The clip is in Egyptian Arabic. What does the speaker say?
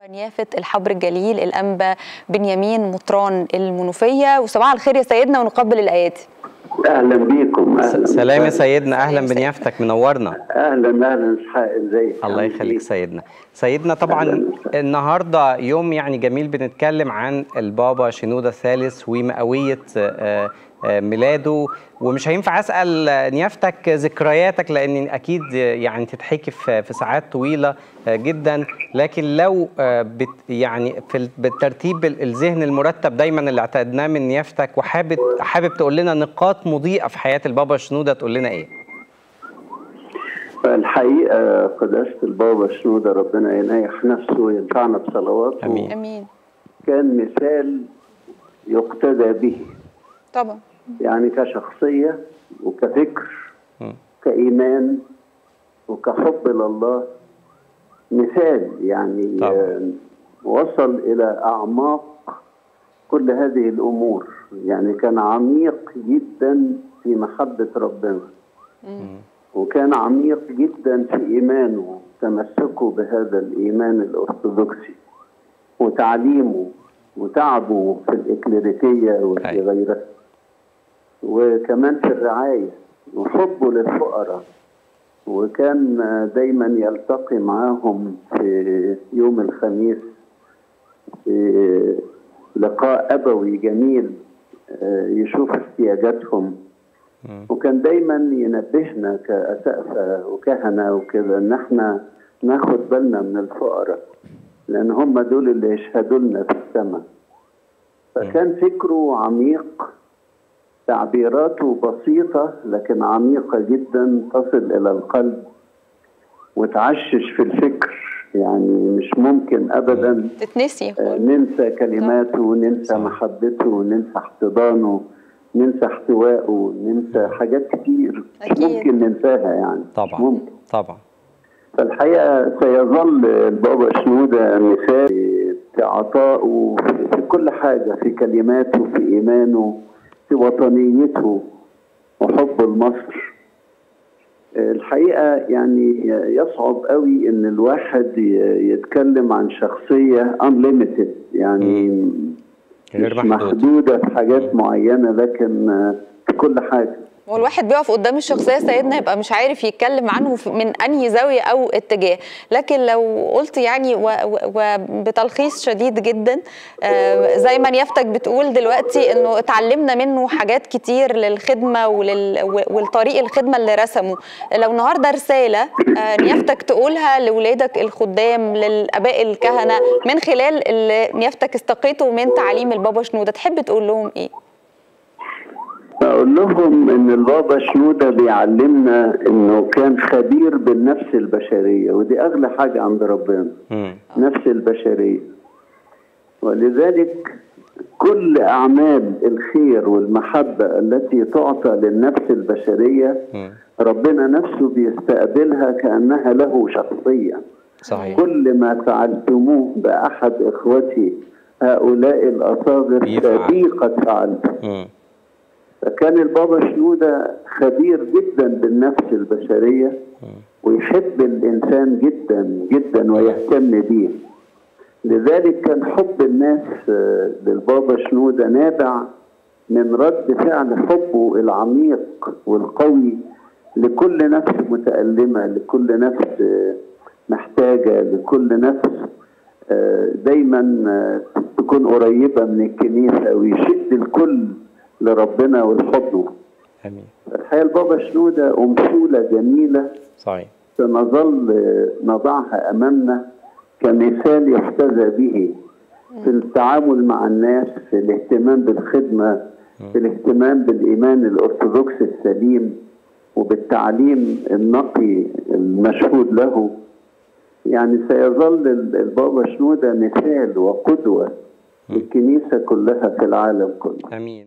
نيافة الحبر الجليل الأنبا بنيامين مطران المنوفية وصباح الخير يا سيدنا ونقبل الآيات اهلا بيكم اهلا سلام يا وسهلا. سيدنا اهلا سلام بنيافتك منورنا اهلا اهلا اسحاق ازيك الله عامل يخليك إيه؟ سيدنا سيدنا طبعا أهلاً وسهلاً. النهارده يوم يعني جميل بنتكلم عن البابا شنودة الثالث ومئوية آه، آه، ميلاده ومش هينفع اسال نيافتك ذكرياتك لان اكيد يعني تتحكي في في ساعات طويله آه، جدا لكن لو آه، بت يعني في ال- بالترتيب ال- الذهن المرتب دايما اللي اعتدناه من نيافتك وحابب حابب تقول لنا نقاط مضيئه في حياه البابا شنودة تقول لنا ايه؟ فالحقيقه قداسه البابا شنوده ربنا ينيح نفسه وينفعنا بصلواته آمين. أمين كان مثال يقتدى به طبعا يعني كشخصيه وكفكر مم. كايمان وكحب لله مثال يعني طبعا. آه، وصل الى اعماق كل هذه الامور يعني كان عميق جدا في محبه ربنا وكان عميق جدا في ايمانه تمسكه بهذا الايمان الارثوذكسي وتعليمه وتعبه في الاكليريكيه وفي أيوة. غيرها وكمان في الرعايه وحبه للفقراء وكان دايما يلتقي معاهم في يوم الخميس في لقاء ابوي جميل آه، يشوف احتياجاتهم وكان دايما ينبهنا كأسقفة وكهنة وكده ان احنا ناخد بالنا من الفقراء لان هم دول اللي يشهدوا لنا في السماء فكان فكره عميق تعبيراته بسيطة لكن عميقة جدا تصل إلى القلب وتعشش في الفكر يعني مش ممكن أبدا تتنسي آه، ننسى كلماته ننسى صح. محبته ننسى احتضانه ننسى احتوائه ننسى حاجات كتير مش أكيد. ممكن ننساها يعني مش طبعا ممكن طبعا فالحقيقة سيظل البابا شنودة مثال في عطائه في في كل حاجة في كلماته في إيمانه في وطنيته وحبه لمصر الحقيقة يعني يصعب قوي إن الواحد ي- يتكلم عن شخصية unlimited يعني غير مش محدود. محدودة في حاجات معينة لكن في كل حاجة والواحد بيقف قدام الشخصية سيدنا يبقى مش عارف يتكلم عنه في- من أنهي زاوية أو اتجاه لكن لو قلت يعني و- و- وبتلخيص شديد جدا آه، زي ما نيافتك بتقول دلوقتي انه اتعلمنا منه حاجات كتير للخدمة ولل و- والطريق الخدمة اللي رسمه لو النهاردة رسالة آه، نيافتك تقولها لولادك الخدام للآباء الكهنة من خلال اللي نيافتك استقيته من تعليم البابا شنودة تحب تقول لهم ايه؟ أقول لهم إن البابا شنودة بيعلمنا إنه كان خبير بالنفس البشرية ودي أغلى حاجة عند ربنا مم. نفس البشرية ولذلك كل أعمال الخير والمحبة التي تعطى للنفس البشرية مم. ربنا نفسه بيستقبلها كأنها له شخصيا صحيح كل ما فعلتموه بأحد إخوتي هؤلاء الأصاغر بيفعل. فبي قد فعلتم مم. فكان البابا شنودة خبير جدا بالنفس البشرية ويحب الإنسان جدا جدا ويهتم به لذلك كان حب الناس آه، للبابا شنودة نابع من رد فعل حبه العميق والقوي لكل نفس متألمة لكل نفس آه، محتاجة لكل نفس آه، دايما آه، تكون قريبة من الكنيسة ويشد الكل لربنا ولحضنه امين الحقيقة البابا شنودة أمثولة جميلة صحيح سنظل آه، نضعها أمامنا كمثال يحتذى به في التعامل مع الناس في الاهتمام بالخدمة في الاهتمام بالإيمان الأرثوذكسي السليم وبالتعليم النقي المشهود له يعني سيظل ال- البابا شنودة مثال وقدوة للكنيسة كلها في العالم كله امين